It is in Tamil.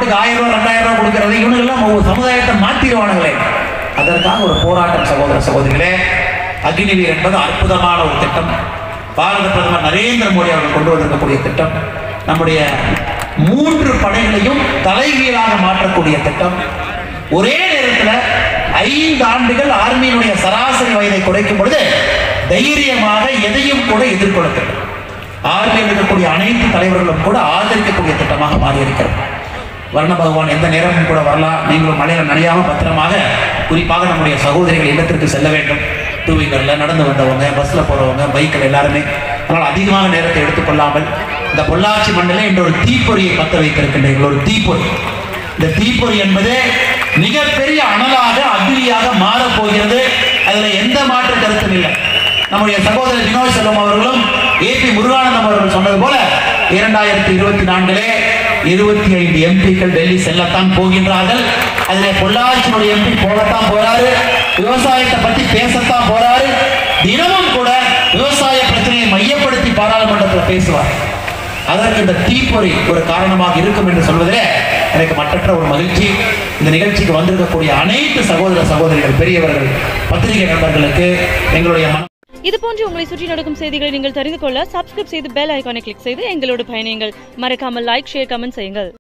இவனுக்கு ஆயிரம் ரூபாய் ரெண்டாயிரம் ரூபாய் கொடுக்கறது இவனுக்கெல்லாம் ஒரு சமுதாயத்தை மாத்திடுவானுங்களே அதற்காக ஒரு போராட்டம் சகோதர சகோதரிகளே அக்னிவீர் என்பது அற்புதமான ஒரு திட்டம் பாரத பிரதமர் நரேந்திர மோடி அவர்கள் கொண்டு வந்திருக்கக்கூடிய திட்டம் நம்முடைய மூன்று படைகளையும் தலைகீழாக மாற்றக்கூடிய திட்டம் ஒரே நேரத்தில் ஐந்து ஆண்டுகள் ஆர்மியினுடைய சராசரி வயதை குறைக்கும் பொழுது தைரியமாக எதையும் கூட எதிர்கொள்ள திட்டம் ஆர்மியில் இருக்கக்கூடிய அனைத்து தலைவர்களும் கூட ஆதரிக்கக்கூடிய திட்டமாக மாறி இருக்கிறது வர்ண பகவான் எந்த நேரமும் கூட வரலாம் நீங்களும் மழையில நனையாம பத்திரமாக குறிப்பாக நம்முடைய சகோதரிகள் இல்லத்திற்கு செல்ல வேண்டும் டூ வீலரில் நடந்து வந்தவங்க பஸ்ஸில் போகிறவங்க பைக்கில் எல்லாருமே அதனால் அதிகமாக நேரத்தை எடுத்துக்கொள்ளாமல் இந்த பொள்ளாச்சி மண்ணிலே இன்று ஒரு தீப்பொறியை பற்ற வைத்திருக்கின்றீர்கள் ஒரு தீப்பொறி இந்த தீப்பொறி என்பது மிகப்பெரிய அனலாக அக்னியாக மாறப் போகிறது அதில் எந்த மாற்று கருத்தும் இல்லை நம்முடைய சகோதரர் வினோய் செல்வம் அவர்களும் ஏபி முருகானந்தம் அவர்கள் சொன்னது போல இரண்டாயிரத்தி இருபத்தி நான்கிலே இருபத்தி ஐந்து எம்பிக்கள் டெல்லி செல்லத்தான் போகின்றார்கள் அதிலே பொள்ளாச்சியினுடைய எம்பி போகத்தான் போறாரு விவசாயத்தை பத்தி பேசத்தான் போறாரு தினமும் கூட விவசாய பிரச்சனையை மையப்படுத்தி பாராளுமன்றத்தில் பேசுவார் அதற்கு இந்த தீப்பொறி ஒரு காரணமாக இருக்கும் என்று சொல்வதிலே எனக்கு மற்றற்ற ஒரு மகிழ்ச்சி இந்த நிகழ்ச்சிக்கு வந்திருக்கக்கூடிய அனைத்து சகோதர சகோதரிகள் பெரியவர்கள் பத்திரிகை நண்பர்களுக்கு எங்களுடைய மன இது போன்று உங்களை சுற்றி நடக்கும் செய்திகளை நீங்கள் தெரிந்து கொள்ள சப்ஸ்கிரைப் செய்து பெல் ஐகானை கிளிக் செய்து எங்களோடு பயணியுங்கள் மறக்காமல் லைக் ஷேர் கமெண்ட் செய்யுங்கள்